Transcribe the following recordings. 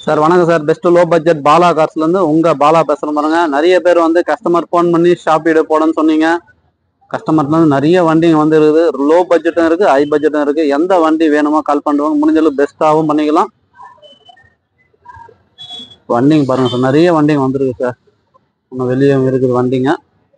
sir வணக்கம் sir best low budget Bala கார்ஸ்ல இருந்து உங்க பாலா பேசுறேன் பாருங்க நிறைய பேர் வந்து கஸ்டமர் ஃபோன் பண்ணி ஷாப் வீடியோ போடணும்னு சொன்னீங்க கஸ்டமர்ல இருந்து நிறைய வண்டிங்க வந்து இருக்குது லோ பட்ஜெட்டும் இருக்கு ஹை பட்ஜெட்டும் இருக்கு எந்த வண்டி வேணுமோ கால் பண்ணுவாங்க முடிஞ்ச அளவு பெஸ்ட்டாகவும் பண்ணிக்கலாம் வண்டிங்க பாருங்க சார் நிறைய வண்டிங்க வந்துருக்கு சார் இன்னும் வெளியே இருக்குது வண்டிங்க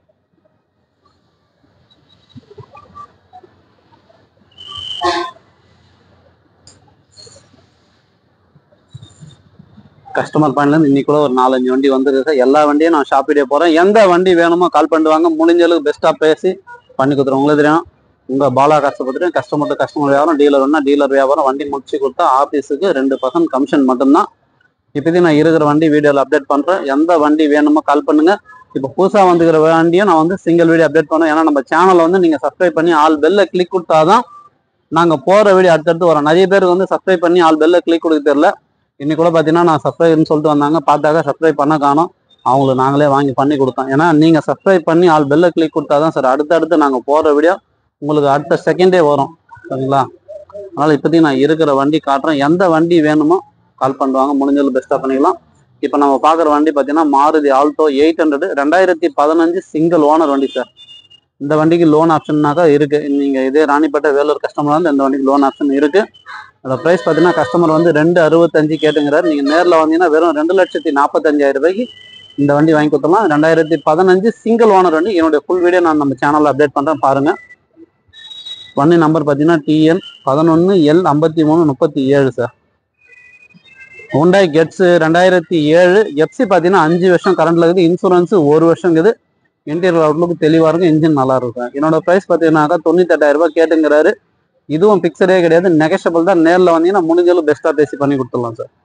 கஸ்டமர் பாயிண்ட்ல இருந்து இன்னைக்கு கூட ஒரு நாலஞ்சு வண்டி வந்துருக்கு சார் எல்லா வண்டியும் நான் ஷாப் வீடியோ போறேன் எந்த வண்டி வேணுமோ கால் பண்ணுவாங்க முடிஞ்ச அளவுக்கு பெஸ்ட்டா பேசி பண்ணி கொடுத்துருவோம் உங்களுக்கு தெரியும் உங்க பாலா காசை பத்திரியும் கஸ்டமர் கஸ்டமர் வியாபாரம் டீலர் வேணா டீலர் வியாபாரம் வண்டி முடிச்சு கொடுத்தா ஆபீஸுக்கு ரெண்டு பர்சன்ட் கமிஷன் மட்டும்தான் இப்போதைக்கு நான் இருக்கிற வண்டி வீடியோவில் அப்டேட் பண்றேன் எந்த வண்டி வேணுமோ கால் பண்ணுங்க இப்போ புதுசாக வந்துக்கிற வண்டியை நான் வந்து சிங்கிள் வீடியோ அப்டேட் பண்ணுவேன் ஏன்னா நம்ம சேனலை வந்து நீங்க சப்ஸ்கிரைப் பண்ணி ஆல் பெல்ல கிளிக் கொடுத்தாதான் நாங்க போற வீடியோ அடுத்தடுத்து வரோம் நிறைய பேருக்கு வந்து சப்ஸ்கிரைப் பண்ணி ஆல் பெல்ல கிளிக் கொடுக்க தெரியல இன்னைக்கு கூட பார்த்தீங்கன்னா நான் சப்ஸ்கிரைப்னு சொல்லிட்டு வந்தாங்க பார்த்தாக்க சப்ஸ்கிரைப் பண்ண காணோம் அவங்களுக்கு நாங்களே வாங்கி பண்ணி கொடுத்தோம் ஏன்னா நீங்க சப்ஸ்கிரைப் பண்ணி ஆல் பெல்ல கிளிக் கொடுத்தாதான் சார் அடுத்தடுத்து நாங்க போற வீடியோ உங்களுக்கு அடுத்த செகண்டே வரும் சரிங்களா அதனால இப்போதைக்கு நான் இருக்கிற வண்டி காட்டுறேன் எந்த வண்டி வேணுமோ கால் பண்ணுவாங்க முடிஞ்சளவு பெஸ்ட்டாக பண்ணிக்கலாம் இப்போ நம்ம பார்க்குற வண்டி பார்த்தீங்கன்னா மாருதி ஆல்டோ எயிட் ஹண்ட்ரட் ரெண்டாயிரத்தி பதினஞ்சு சிங்கிள் ஓனர் வண்டி சார் இந்த வண்டிக்கு லோன் ஆப்ஷன்னாக்கா இருக்கு நீங்க இதே ராணிப்பேட்டை வேலூர் கஸ்டமர் வந்து இந்த வண்டிக்கு லோன் ஆப்ஷன் இருக்கு அதோட ப்ரைஸ் பார்த்தீங்கன்னா கஸ்டமர் வந்து ரெண்டு அறுபத்தஞ்சு கேட்டுங்கிறாரு நீங்க நேரில் வந்தீங்கன்னா வெறும் ரெண்டு லட்சத்தி நாற்பத்தஞ்சாயிரம் ரூபாய்க்கு இந்த வண்டி வாங்கி கொடுத்தலாம் ரெண்டாயிரத்தி பதினஞ்சு சிங்கிள் ஓனர் வண்டி என்னுடைய ஃபுல் வீடியோ நான் நம்ம சேனலில் அப்டேட் பண்றேன் பாருங்க வண்டி நம்பர் பார்த்தீங்கன்னா டிஎன் பதினொன்று எல் ஐம்பத்தி மூணு முப்பத்தி ஏழு சார் ஹோண்டாய் கெட்ஸ் ரெண்டாயிரத்தி ஏழு எஃப்சி பார்த்தீங்கன்னா அஞ்சு வருஷம் கரண்ட்ல இருக்குது இன்சூரன்ஸ் ஒரு வருஷம் இருக்குது இன்டீரியர் அவுட்லுக் தெளிவாக இருக்கும் இன்ஜின் நல்லா இருக்கும் என்னோட ப்ரைஸ் பார்த்தீங்கன்னாக்கா தொண்ணூத்தெட்டாயிரம் ரூபாய் கேட்டுங்கிறாரு இதுவும் பிக்சடே கிடையாது நெகஷபிள் தான் நேரில் வந்தீங்கன்னா முடிஞ்சளவு பெஸ்ட்டாக பேசி பண்ணி கொடுத்துடலாம் சார்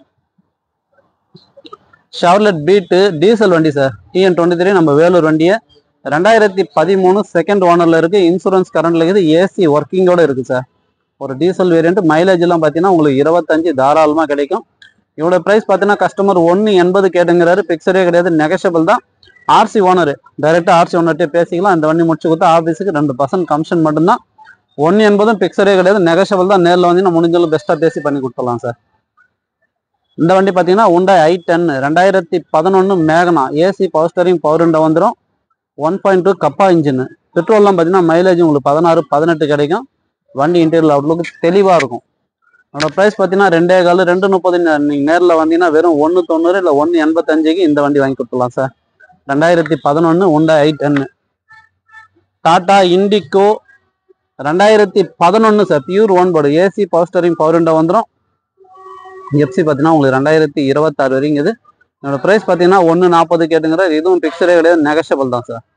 ஷவர்லெட் பீட்டு டீசல் வண்டி சார் டிஎன் டுவெண்ட்டி த்ரீ நம்ம வேலூர் வண்டியை ரெண்டாயிரத்தி பதிமூணு செகண்ட் ஓனர்ல இருக்கு இன்சூரன்ஸ் கரண்ட்ல இருக்குது ஏசி ஒர்க்கிங்கோட இருக்கு சார் ஒரு டீசல் வேரியன்ட் மைலேஜ் எல்லாம் பார்த்தீங்கன்னா உங்களுக்கு இருபத்தஞ்சு தாராளமாக கிடைக்கும் இவரோட ப்ரைஸ் பார்த்தீங்கன்னா கஸ்டமர் ஒன்று எண்பது கேட்டுங்கிறாரு பிக்சரே கிடையாது நெகஷபிள் தான் ஆர்சி ஓனர் டைரெக்டாக ஆர்சி ஓனர்கிட்ட பேசிக்கலாம் அந்த வண்டி முடிச்சு கொடுத்தா ஆஃபீஸுக்கு ரெண்டு பர்சன்ட் கமிஷன் மட்டும்தான் ஒன்று எண்பதும் பிக்சரே கிடையாது நெகஷபிள் தான் நேரில் வந்து முடிஞ்சளவு பெஸ்ட்டாக பேசி பண்ணி கொடுத்துடலாம் சார் இந்த வண்டி பார்த்தீங்கன்னா உண்டா ஐ டென் ரெண்டாயிரத்தி பதினொன்று Magna AC power steering power window வந்துடும் one point two Kappa engine பெட்ரோல்லாம் பார்த்தீங்கன்னா மைலேஜ் உங்களுக்கு பதினாறு பதினெட்டு கிடைக்கும் வண்டி இன்டீரியர் அவுட்லுக் தெளிவாக இருக்கும் அதோட ப்ரைஸ் பார்த்தீங்கன்னா ரெண்டே கால் ரெண்டு முப்பது நீங்கள் நேரில் வந்தீங்கன்னா வெறும் ஒன்று தொண்ணூறு இல்லை ஒன்று எண்பத்தஞ்சுக்கு இந்த வண்டி வாங்கி கொடுத்துடலாம் சார் ரெண்டாயிரத்தி பதினொன்று உண்டா ஐ டென்னு டாடா இண்டிகோ ரெண்டாயிரத்தி பதினொன்று sir pure one board AC power steering power window வந்துடும் எஃப்சி பார்த்தீங்கன்னா உங்களுக்கு ரெண்டாயிரத்தி இருபத்தாறு வரைக்கும் இது என்னோட ப்ரைஸ் பார்த்தீங்கன்னா ஒன்று நாற்பது கேட்டுங்கிற இதுவும் பிக்சரே கிடையாது நெகஷபிள் தான் சார்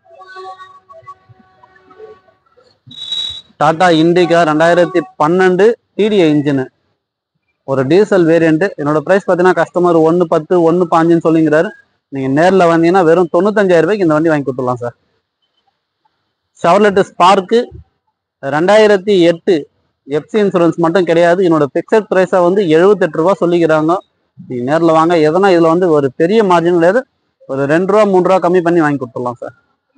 டாடா இண்டிகா ரெண்டாயிரத்தி பன்னெண்டு டிடிஐ இன்ஜினு ஒரு டீசல் வேரியண்ட் என்னோட ப்ரைஸ் பார்த்தீங்கன்னா கஸ்டமர் ஒன்று பத்து ஒன்று பாஞ்சுன்னு சொல்லிங்கிறாரு நீங்கள் நேரில் வந்தீங்கன்னா வெறும் தொண்ணூத்தஞ்சாயிரம் ரூபாய்க்கு இந்த வண்டி வாங்கி கொடுத்துடலாம் சார் ஷவர்லெட் ஸ்பார்க்கு ரெண்டாயிரத்தி எட்டு எஃப்சி இன்சூரன்ஸ் மட்டும் கிடையாது என்னோட பிக்சட் ப்ரைஸாக வந்து எழுபத்தெட்டு ரூபா சொல்லிக்கிறாங்க நீங்கள் நேரில் வாங்க எதனா இதில் வந்து ஒரு பெரிய மார்ஜின் கிடையாது ஒரு ரெண்டு ரூபா மூணு ரூபா கம்மி பண்ணி வாங்கி கொடுத்துடலாம் சார்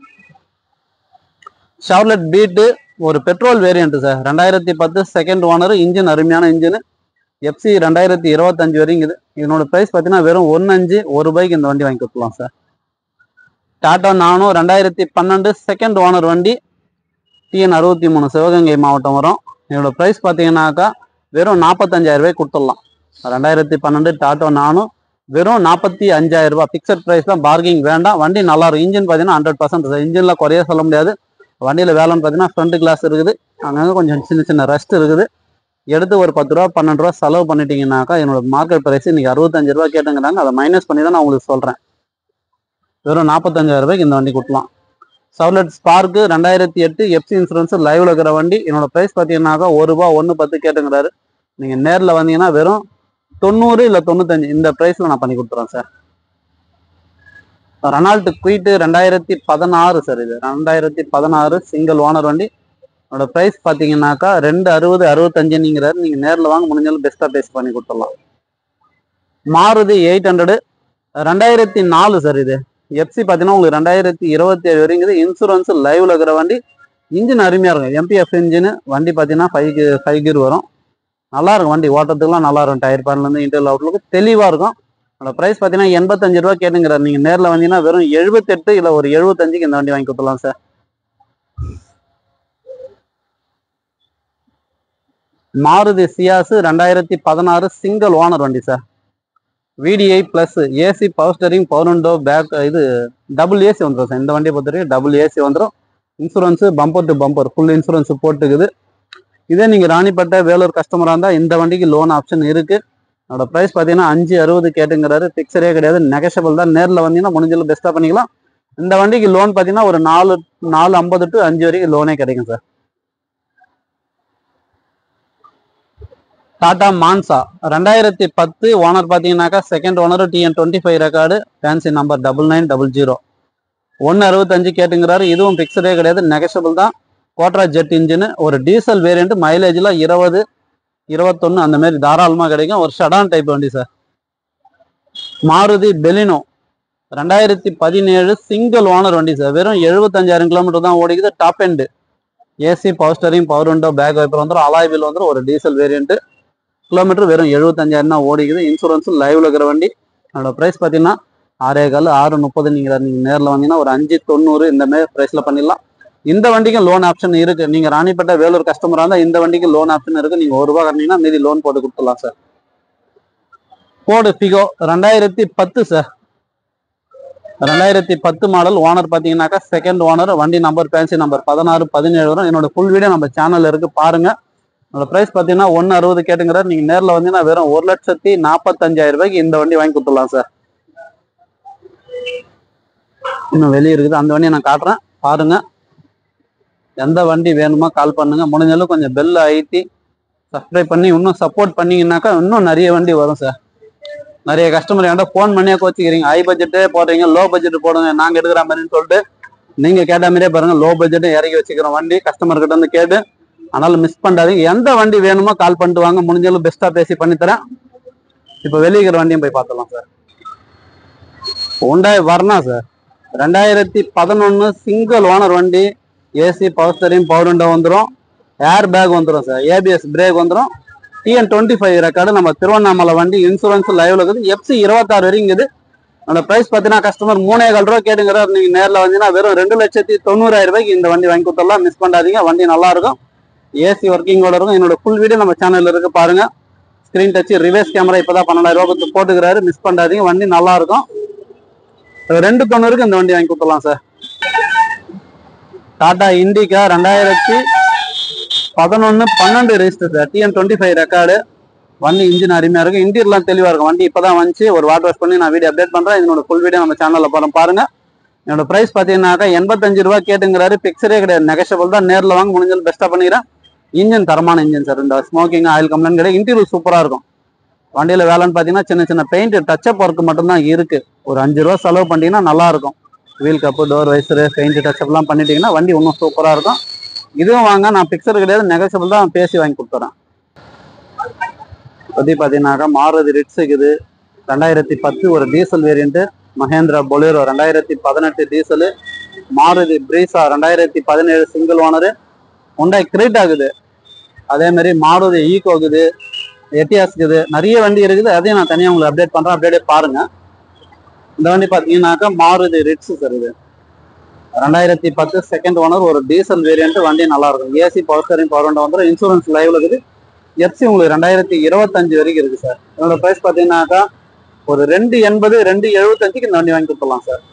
ஷவர்லெட் பீட்டு ஒரு பெட்ரோல் வேரியன்ட் சார் ரெண்டாயிரத்தி பத்து செகண்ட் ஓனர் இன்ஜின் அருமையான இன்ஜின் எஃப்சி ரெண்டாயிரத்தி இருபத்தஞ்சு வரைக்கும் இது இதனோட ப்ரைஸ் பார்த்தீங்கன்னா வெறும் ஒன்று அஞ்சு ஒரு ரூபாய்க்கு இந்த வண்டி வாங்கி கொடுத்துலாம் சார் டாடா நானும் ரெண்டாயிரத்தி பன்னெண்டு செகண்ட் ஓனர் வண்டி டிஎன் அறுபத்தி மூணு சிவகங்கை மாவட்டம் வரும் இதோட ப்ரைஸ் பார்த்தீங்கன்னாக்கா வெறும் நாற்பத்தஞ்சாயிரம் ரூபாய் கொடுத்துடலாம் ரெண்டாயிரத்தி பன்னெண்டு டாட்டா நானும் வெறும் நாற்பத்தி அஞ்சாயிரம் ரூபாய் பிக்சட் ப்ரைஸ் தான் பார்க்கிங் வேண்டாம் வண்டி நல்லா இருக்கும் இன்ஜின் பார்த்தீங்கன்னா ஹண்ட்ரட் பர்சன்ட் இன்ஜினில் குறைய சொல்ல முடியாது வண்டியில் வேலைன்னு பார்த்தீங்கன்னா ஃப்ரண்ட் கிளாஸ் இருக்குது அங்கங்கே கொஞ்சம் சின்ன சின்ன ரெஸ்ட் இருக்குது எடுத்து ஒரு பத்து ரூபா பன்னெண்டு ரூபா செலவு பண்ணிட்டீங்கன்னாக்கா என்னோட மார்க்கெட் ப்ரைஸ் இன்னைக்கு அறுபத்தஞ்சு ரூபா கேட்டுங்கிறாங்க அதை மைனஸ் பண்ணி தான் நான் உங்களுக்கு சொல்கிறேன் வெறும் நாற்பத்தஞ்சாயிரம் ரூபாய்க்கு இந்த வண்டி கொடுக்கலாம் சவுலட் ஸ்பார்க்கு ரெண்டாயிரத்தி எட்டு எஃப்சி இன்சூரன்ஸ் லைவ்ல இருக்கிற வண்டி என்னோட ப்ரைஸ் பார்த்தீங்கன்னாக்கா ஒரு ரூபா ஒன்று பத்து கேட்டுங்கிறாரு நீங்கள் நேரில் வந்தீங்கன்னா வெறும் தொண்ணூறு இல்லை தொண்ணூத்தஞ்சு இந்த ப்ரைஸில் நான் பண்ணி கொடுத்துறேன் சார் ரெனால்ட் குயிட்டு ரெண்டாயிரத்தி பதினாறு சார் இது ரெண்டாயிரத்தி பதினாறு சிங்கிள் ஓனர் வண்டி என்னோட ப்ரைஸ் பார்த்தீங்கன்னாக்கா ரெண்டு அறுபது அறுபத்தஞ்சுங்கிறாரு நீங்கள் நேரில் வாங்க முடிஞ்சாலும் பெஸ்ட்டாக பேஸ் பண்ணி கொடுத்துடலாம் மாருதி எயிட் ஹண்ட்ரடு ரெண்டாயிரத்தி நாலு சார் இது எஃப்சி பார்த்தீங்கன்னா உங்களுக்கு ரெண்டாயிரத்தி இருபத்தி ஏழு வரைக்கும் இன்சூரன்ஸ் லைவ்ல இருக்கிற வண்டி இன்ஜின் அருமையாக இருக்கும் எம்பிஎஃப் இன்ஜின் வண்டி பார்த்தீங்கன்னா ஃபைவ் ஃபைவ் கீர் வரும் நல்லா இருக்கும் வண்டி ஓட்டத்துக்குலாம் நல்லா இருக்கும் டயர் பேன்ல இருந்து இன்டர்வல் அவுட்லுக்கு தெளிவா இருக்கும் அதோட பிரைஸ் பார்த்தீங்கன்னா எண்பத்தஞ்சு ரூபா கேட்டுங்கிறார் நீங்க நேர்ல வந்தீங்கன்னா வெறும் எழுபத்தெட்டு இல்ல ஒரு எழுபத்தஞ்சுக்கு இந்த வண்டி வாங்கி கொடுத்துலாம் சார் மாருதி சியாஸ் ரெண்டாயிரத்தி பதினாறு சிங்கிள் ஓனர் வண்டி sir VDI plus AC power steering power window back இது டபுள் ஏசி வந்துடும் சார் இந்த வண்டியை பொறுத்த வரைக்கும் டபுள் ஏசி வந்துடும் insurance bumper to bumper full insurance போட்டுக்குது இதே நீங்க ராணிப்பேட்டை வேலூர் கஸ்டமரா இருந்தா இந்த வண்டிக்கு லோன் ஆப்ஷன் இருக்கு அதோட பிரைஸ் பாத்தீங்கன்னா அஞ்சு அறுபது கேட்டுங்கிறாரு பிக்சரே கிடையாது நெகஷபிள் தான் நேர்ல வந்தீங்கன்னா முடிஞ்சளவு பெஸ்டா பண்ணிக்கலாம் இந்த வண்டிக்கு லோன் பாத்தீங்கன்னா ஒரு நாலு நாலு ஐம்பது டு அஞ்சு வரைக்கும் லோனே கிடைக்கும் சார் டாடா மான்சா ரெண்டாயிரத்தி பத்து ஓனர் பார்த்தீங்கன்னாக்கா second owner TN twenty five record fancy number double nine double zero ஒன்று அறுபத்தஞ்சு கேட்டுங்கிறாரு இதுவும் பிக்சடே கிடையாது நெகஷபிள் தான் கோட்ரா ஜெட் இன்ஜின் ஒரு டீசல் வேரியண்ட் மைலேஜில் இருபது இருபத்தொன்று அந்த மாதிரி தாராளமாக கிடைக்கும் ஒரு ஷடான் டைப் வண்டி சார் மாருதி பெலினோ ரெண்டாயிரத்தி பதினேழு சிங்கிள் ஓனர் வண்டி சார் வெறும் எழுபத்தஞ்சாயிரம் கிலோமீட்டர் தான் ஓடிக்குது top end AC power steering power window back wiper வந்துடும் அலாய் வீல் வந்துடும் ஒரு டீசல் வேரியண்ட் கிலோமீட்டர் வெறும் எழுபத்தஞ்சாயிரம் தான் ஓடிக்குது இன்சூரன்ஸ் லைவ்ல இருக்கிற வண்டி அதோட ப்ரைஸ் பார்த்தீங்கன்னா ஆறே கால் ஆறு முப்பது நீங்கள் நீங்கள் நேரில் வந்தீங்கன்னா ஒரு அஞ்சு தொண்ணூறு இந்த மாதிரி ப்ரைஸில் பண்ணிடலாம் இந்த வண்டிக்கும் லோன் ஆப்ஷன் இருக்கு நீங்க ராணிப்பேட்டை வேலூர் கஸ்டமரா இருந்தா இந்த வண்டிக்கு லோன் ஆப்ஷன் இருக்கு நீங்க ஒரு ரூபா கட்டினீங்கன்னா மீதி லோன் போட்டு கொடுத்துடலாம் சார் போடு பிகோ ரெண்டாயிரத்தி பத்து சார் ரெண்டாயிரத்தி பத்து மாடல் ஓனர் பார்த்தீங்கன்னாக்கா செகண்ட் ஓனர் வண்டி நம்பர் ஃபேன்சி நம்பர் பதினாறு பதினேழு வரும் என்னோட ஃபுல் வீடியோ நம்ம சேனல்ல இருக்கு பாருங்க என்னோட பிரைஸ் பார்த்தீங்கன்னா ஒன்று அறுபது கேட்டுங்கிறார் நீங்க நேரில் வந்தீங்கன்னா வெறும் ஒரு லட்சத்தி நாற்பத்தஞ்சாயிரம் ரூபாய்க்கு இந்த வண்டி வாங்கி கொடுத்துடலாம் சார் இன்னும் வெளியே இருக்குது அந்த வண்டியை நான் காட்டுறேன் பாருங்க எந்த வண்டி வேணுமோ கால் பண்ணுங்க முடிஞ்சாலும் கொஞ்சம் பெல் ஐத்தி சப்ஸ்கிரைப் பண்ணி இன்னும் சப்போர்ட் பண்ணீங்கன்னாக்கா இன்னும் நிறைய வண்டி வரும் சார் நிறைய கஸ்டமர் என்கிட்ட ஃபோன் பண்ணியே கோச்சிக்கிறீங்க ஹை பட்ஜெட்டே போடுறீங்க லோ பட்ஜெட் போடுங்க நாங்க எடுக்கிற மாதிரின்னு சொல்லிட்டு நீங்க கேட்ட மாதிரியே பாருங்க லோ பட்ஜெட் இறக்கி வச்சுக்கிறோம் வண்டி கஸ்டமர் கிட்ட இருந்து கேட்டு அதனால மிஸ் பண்ணாதீங்க எந்த வண்டி வேணுமோ கால் பண்ணிட்டு வாங்க முடிஞ்சாலும் பெஸ்டா பேசி பண்ணி தரேன் இப்போ வெளியே இருக்கிற வண்டியும் போய் பார்த்துலாம் சார் உண்டாய் வரணா சார் ரெண்டாயிரத்தி பதினொன்னு சிங்கிள் ஓனர் வண்டி AC power steering power window வந்துடும் ஏர் பேக் வந்துடும் சார் ஏபிஎஸ் பிரேக் வந்துடும் டிஎன் டுவெண்ட்டி ஃபைவ் ரெக்கார்டு நம்ம திருவண்ணாமலை வண்டி இன்சூரன்ஸ் லைவ்ல இருக்குது எஃப்சி இருபத்தாறு வரைக்குது அந்த பிரைஸ் பார்த்தீங்கன்னா கஸ்டமர் மூணே கால் ரூபா கேட்டுங்கிறார் நீங்க நேரில் வந்தீங்கன்னா வெறும் ரெண்டு லட்சத்தி தொண்ணூறாயிரம் ரூபாய்க்கு இந்த வண்டி வாங்கி கொடுத்துடலாம் மிஸ் பண்ணாதீங்க வண்டி நல்லா இருக்கும் ஏசி ஒர்க்கிங்கோட இருக்கும் என்னோட ஃபுல் வீடியோ நம்ம சேனல்ல இருக்கு பாருங்க ஸ்கிரீன் டச் ரிவர்ஸ் கேமரா இப்பதான் பன்னெண்டாயிரம் ரூபாய் கொடுத்து போட்டுக்கிறாரு மிஸ் பண்ணாதீங்க வண்டி நல்லா இருக்கும் ரெண்டு தொண்ணூறுக்கு இந்த வண்டி வாங்கி கொடுத்துடலாம் சார் டாடா இண்டிகா ரெண்டாயிரத்தி பதினொன்னு பன்னெண்டு register sir TN twenty five record வண்டி இன்ஜின் அருமையா இருக்கு இன்டீரியர்லாம் தெளிவா இருக்கும் வண்டி இப்பதான் வந்துச்சு ஒரு வாட்டர் வாஷ் பண்ணி நான் வீடியோ அப்டேட் பண்றேன் இதனோட ஃபுல் வீடியோ நம்ம சேனல்ல போறோம் பாருங்க என்னோட பிரைஸ் பாத்தீங்கன்னாக்கா எண்பத்தஞ்சு ரூபா கேட்டுங்கிறாரு பிக்சரே கிடையாது நெகஷபிள் தான் நேர்ல வாங்க முடிஞ்சாலும் பெஸ்டா பண்ணிக்கிறேன் இன்ஜின் தரமான இன்ஜின் சார் இந்த ஸ்மோக்கிங் ஆயில் கம்ப்ளைண்ட் கிடையாது இன்டீரியர் சூப்பரா இருக்கும் வண்டியில வேலைன்னு பாத்தீங்கன்னா சின்ன சின்ன பெயிண்ட் டச்சப் ஒர்க் மட்டும்தான் இருக்கு ஒரு அஞ்சு ரூபா செலவு பண்ணிட்டீங்கன்னா நல்லா இருக்கும் wheel cup door visor paint டச்சப்லாம் பண்ணிட்டீங்கன்னா வண்டி இன்னும் சூப்பரா இருக்கும் இதுவும் வாங்க நான் பிக்சர் கிடையாது நெகஷபிள் தான் பேசி வாங்கி கொடுத்துறேன் பத்தி பாத்தீங்கன்னாக்கா மாருதி ரிட்ஸ் இருக்குது ரெண்டாயிரத்தி பத்து ஒரு டீசல் வேரியண்ட் மகேந்திரா பொலேரோ ரெண்டாயிரத்தி பதினெட்டு டீசலு மாருதி பிரீசா ரெண்டாயிரத்தி பதினேழு சிங்கிள் ஓனரு உண்டாய் கிரேட் ஆகுது அதே மாதிரி மாருதி ஈகோ இருக்குது எட்டியாஸ் இருக்குது நிறைய வண்டி இருக்குது அதையும் நான் தனியாக உங்களுக்கு அப்டேட் பண்றேன் அப்டேட்டே பாருங்க இந்த வண்டி பார்த்தீங்கன்னாக்கா மாருதி ரிட்ஸ் சார் இது ரெண்டாயிரத்தி பத்து செகண்ட் ஓனர் ஒரு டீசல் வேரியன்ட் வண்டி நல்லா இருக்கும் AC power steering power window வந்துடும் இன்சூரன்ஸ் லைவ்ல இருக்குது எஃப்சி உங்களுக்கு ரெண்டாயிரத்தி இருபத்தஞ்சு வரைக்கும் இருக்கு சார் இதோட பிரைஸ் பார்த்தீங்கன்னாக்கா ஒரு ரெண்டு எண்பது ரெண்டு எழுபத்தஞ்சுக்கு இந்த வண்டி வாங்கி கொடுத்துடலாம் சார்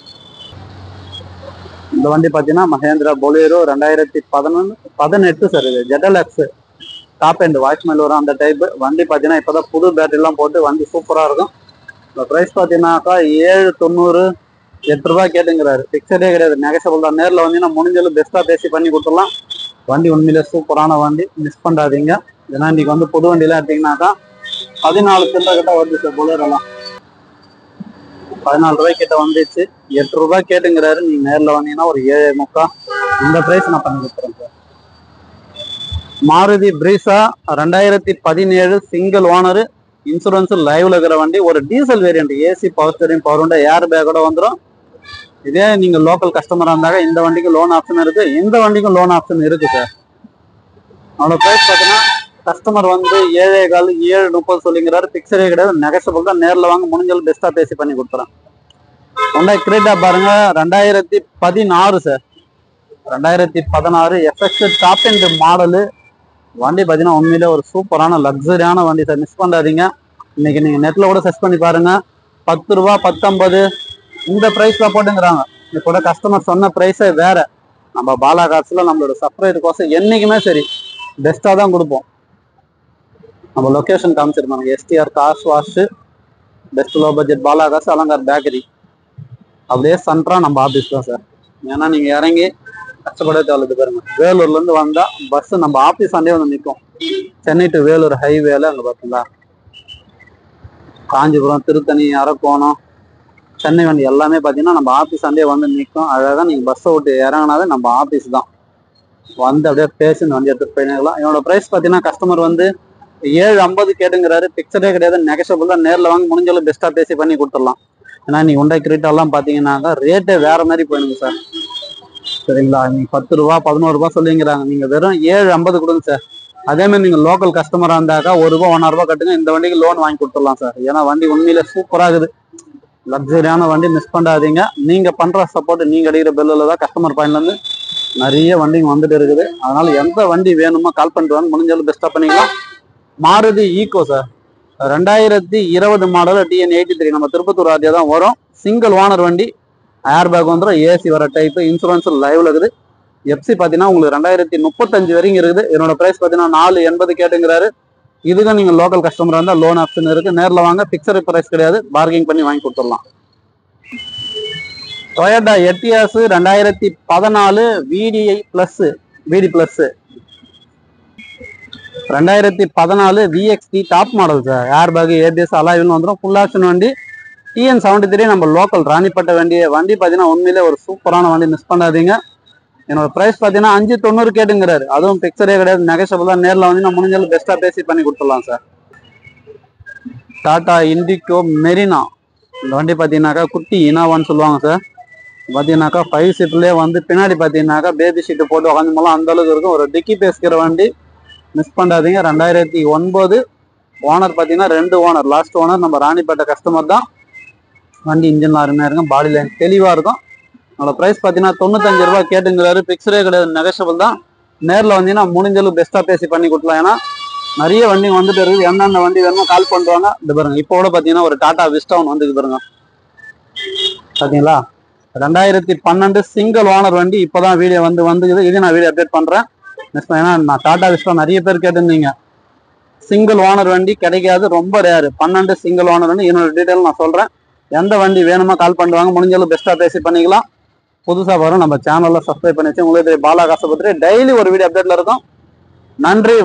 இந்த வண்டி பார்த்தீங்கன்னா மகேந்திரா பொலேரோ ரெண்டாயிரத்தி பதினொன்று பதினெட்டு சார் இது ஜெடல் எக்ஸ் டாப் எண்ட் வாய்ஸ்மெல் வரும் அந்த டைப் வண்டி பார்த்தீங்கன்னா இப்போதான் புது பேட்டரிலாம் போட்டு வண்டி சூப்பராக இருக்கும் இந்த ப்ரைஸ் பார்த்தீங்கன்னாக்கா ஏழு தொண்ணூறு எட்டு ரூபாய் கேட்டுங்கிறாரு பிக்சடே கிடையாது நெகசபிள் தான் நேரில் வந்தீங்கன்னா முடிஞ்சளவு பெஸ்ட்டாக பேசி பண்ணி கொடுத்துடலாம் வண்டி உண்மையிலே சூப்பரான வண்டி மிஸ் பண்ணாதீங்க ஏன்னா இன்னைக்கு வந்து புது வண்டிலாம் எடுத்தீங்கன்னாக்கா பதினாலு சில்லற கிட்ட வருது சார் புலரெல்லாம் பதினாலு ரூபாய் கிட்ட வந்துச்சு எட்டு ரூபாய் கேட்டுங்கிறாரு நீங்க நேரில் வந்தீங்கன்னா ஒரு ஏழு முக்கா இந்த பிரைஸ் நான் பண்ணி கொடுத்துறேன் சார் மாருதி பிரீசா ரெண்டாயிரத்தி பதினேழு சிங்கிள் ஓனரு இன்சூரன்ஸ் லைவ்ல இருக்கிற வண்டி ஒரு diesel variant AC power steering power window air பேக்கோட வந்துடும் இதே நீங்க லோக்கல் கஸ்டமரா இருந்தாங்க இந்த வண்டிக்கு லோன் ஆப்ஷன் இருக்கு இந்த வண்டிக்கும் லோன் ஆப்ஷன் இருக்கு சார் அவனோட பிரைஸ் பார்த்தீங்கன்னா கஸ்டமர் வந்து ஏழே கால் ஏழு முப்பது சொல்லிங்கிறாரு பிக்சரே கிடையாது நெகசபிள் தான் நேரில் வாங்க முடிஞ்சாலும் பெஸ்ட்டாக பேசி பண்ணி கொடுத்துறேன் ஹோண்டா கிரேட்டா பாருங்க ரெண்டாயிரத்தி பதினாறு சார் ரெண்டாயிரத்தி பதினாறு எஃப்எக்ஸ் டாப் எண்ட் மாடலு வண்டி பார்த்தீங்கன்னா உண்மையிலே ஒரு சூப்பரான லக்ஸரியான வண்டி சார் மிஸ் பண்ணாதீங்க இன்னைக்கு நீங்கள் நெட்டில் கூட சர்ச் பண்ணி பாருங்க பத்து ரூபா பத்தொன்பது இந்த ப்ரைஸ்ல போட்டுங்கிறாங்க இப்போ கஸ்டமர் சொன்ன ப்ரைஸே வேற நம்ம பாலா காசுல நம்மளோட சப்ரைட் கோசம் என்னைக்குமே சரி பெஸ்ட்டாக தான் கொடுப்போம் நம்ம லொக்கேஷன் காமிச்சிருப்பாங்க எஸ்டிஆர் காஸ் wash best low budget Bala காசு அலங்கார் பேக்கரி அப்படியே சென்ட்ரா நம்ம ஆஃபீஸ் தான் சார் ஏன்னா நீங்க இறங்கி கஷ்டப்பட தேவையில்ல பாருங்க வேலூர்ல இருந்து வந்தா பஸ் நம்ம ஆபீஸ் ஆண்டே வந்து நிற்கும் சென்னை டு வேலூர் ஹைவேல அங்க பார்த்தீங்களா காஞ்சிபுரம் திருத்தணி அரக்கோணம் சென்னை வண்டி எல்லாமே பார்த்தீங்கன்னா நம்ம ஆஃபீஸ் ஆண்டே வந்து நிற்கும் அழகாக நீங்கள் பஸ்ஸை விட்டு இறங்கினாவே நம்ம ஆஃபீஸ் தான் வந்து அப்படியே பேசி இந்த வண்டி எடுத்துட்டு போயிடலாம் என்னோட ப்ரைஸ் பார்த்தீங்கன்னா கஸ்டமர் வந்து ஏழு ஐம்பது கேட்டுங்கிறாரு பிக்சரே கிடையாது நெகஷபிள் தான் நேரில் வாங்க முடிஞ்சாலும் பெஸ்ட்டாக பேசி பண்ணி கொடுத்துடலாம் ஏன்னா நீ உண்டை கிரீட்டெல்லாம் பார்த்தீங்கன்னாக்கா ரேட்டே வேற மாதிரி போயிடுங்க சார் சரிங்களா நீங்க பத்து ரூபா பதினோரு ரூபா சொல்லிங்கிறாங்க நீங்க வெறும் ஏழு ஐம்பது கொடுங்க சார் அதே மாதிரி நீங்க லோக்கல் கஸ்டமரா இருந்தாக்கா ஒரு ரூபா ஒன்னாயிரம் ரூபாய் கட்டுங்க இந்த வண்டிக்கு லோன் வாங்கி கொடுத்துடலாம் சார் ஏன்னா வண்டி உண்மையிலே சூப்பரா இருக்குது லக்ஸரியான வண்டி மிஸ் பண்ணாதீங்க நீங்க பண்ற சப்போர்ட் நீங்க அடிக்கிற பில்லுல தான் கஸ்டமர் பாயிண்ட்ல இருந்து நிறைய வண்டிங்க வந்துட்டு இருக்குது அதனால எந்த வண்டி வேணுமோ கால் பண்ணிட்டு வாங்க முடிஞ்சாலும் பெஸ்டா பண்ணிக்கலாம் மாருதி ஈகோ சார் ரெண்டாயிரத்தி இருபது மாடல் டிஎன் எயிட்டி த்ரீ நம்ம திருப்பத்தூர் ஆதியா தான் வரும் சிங்கிள் ஓனர் வண்டி ஏர் பேக் வந்துடும் ஏசி வர டைப் இன்சூரன்ஸ் லைவ்ல இருக்குது எஃப்சி பார்த்தீங்கன்னா உங்களுக்கு ரெண்டாயிரத்தி முப்பத்தஞ்சு வரைக்கும் இருக்குது என்னோட பிரைஸ் பார்த்தீங்கன்னா நாலு எண்பது கேட்டுங்கிறாரு இதுக்கும் நீங்கள் லோக்கல் கஸ்டமர் இருந்தால் லோன் ஆப்ஷன் இருக்கு நேரில் வாங்க பிக்சர் பிரைஸ் கிடையாது பார்கிங் பண்ணி வாங்கி கொடுத்துடலாம் டொயட்டா எட்டியாஸ் ரெண்டாயிரத்தி பதினாலு விடிஐ பிளஸ் விடி பிளஸ் ரெண்டாயிரத்தி பதினாலு VXD top model sir air bag ABS alloy wheel வந்துடும் ஃபுல் ஆப்ஷன் வண்டி டிஎன் செவன்டி த்ரீ நம்ம லோக்கல் ராணிப்பட்ட வண்டி வண்டி பார்த்தீங்கன்னா உண்மையிலே ஒரு சூப்பரான வண்டி மிஸ் பண்ணாதீங்க என்னோட ப்ரைஸ் பார்த்தீங்கன்னா அஞ்சு தொண்ணூறு கேட்டுங்கிறாரு அதுவும் பிக்சரே கிடையாது நெகஷபிள் தான் நேரில் வந்து நான் முடிஞ்சாலும் பெஸ்ட்டாக பேசி பண்ணி கொடுத்துடலாம் சார் டாடா இண்டிகோ மெரினா இந்த வண்டி பார்த்தீங்கன்னாக்கா குட்டி இனாவான்னு சொல்லுவாங்க சார் பார்த்தீங்கன்னாக்கா ஃபைவ் சீட்லேயே வந்து பின்னாடி பார்த்தீங்கன்னாக்கா பேபி சீட்டு போட்டு உட்காந்து போலாம் அந்த அளவுக்கு இருக்கும் ஒரு டிக்கி பேசுகிற வண்டி மிஸ் பண்ணாதீங்க ரெண்டாயிரத்தி ஒன்பது ஓனர் பார்த்தீங்கன்னா ரெண்டு ஓனர் லாஸ்ட் ஓனர் நம்ம ராணிப்பேட்டை கஸ்டமர் தான் வண்டி இன்ஜின் அருமையாக இருக்கும் பாடி லைன் தெளிவாக இருக்கும் அதோட ப்ரைஸ் பார்த்தீங்கன்னா தொண்ணூத்தஞ்சு ரூபாய் கேட்டுங்கிறாரு பிக்சரே கிடையாது நெகஷபிள் தான் நேரில் வந்தீங்கன்னா முடிஞ்சளவு பெஸ்ட்டாக பேசி பண்ணி கொடுக்கலாம் ஏன்னா நிறைய வண்டி வந்துட்டு இருக்குது எந்தெந்த வண்டி வேணுமோ கால் பண்ணுவாங்க இந்த பாருங்க இப்போ கூட பார்த்தீங்கன்னா ஒரு டாடா விஸ்டவுன் வந்துருக்கு பாருங்க பார்த்தீங்களா ரெண்டாயிரத்தி பன்னெண்டு சிங்கிள் ஓனர் வண்டி இப்போதான் வீடியோ வந்து வந்துக்குது இது நான் வீடியோ அப்டேட் பண்ணுறேன் ஏன்னா நான் டாடா விஸ்டா நிறைய பேர் கேட்டிருந்தீங்க சிங்கிள் ஓனர் வண்டி கிடைக்காது ரொம்ப ரேரு பன்னெண்டு சிங்கிள் ஓனர் வண்டி என்னோட டீட்டெயில் நான் சொல்கிறேன் எந்த வண்டி வேணுமோ கால் பண்ணுவாங்க முடிஞ்சளவு பெஸ்ட்டாக பேசி பண்ணிக்கலாம் புதுசாக வரும் நம்ம சேனலில் சப்ஸ்கிரைப் பண்ணி வச்சு உங்களுக்கு பாலா காசை பற்றி டெய்லி ஒரு வீடியோ அப்டேட்டில் இருக்கும் நன்றி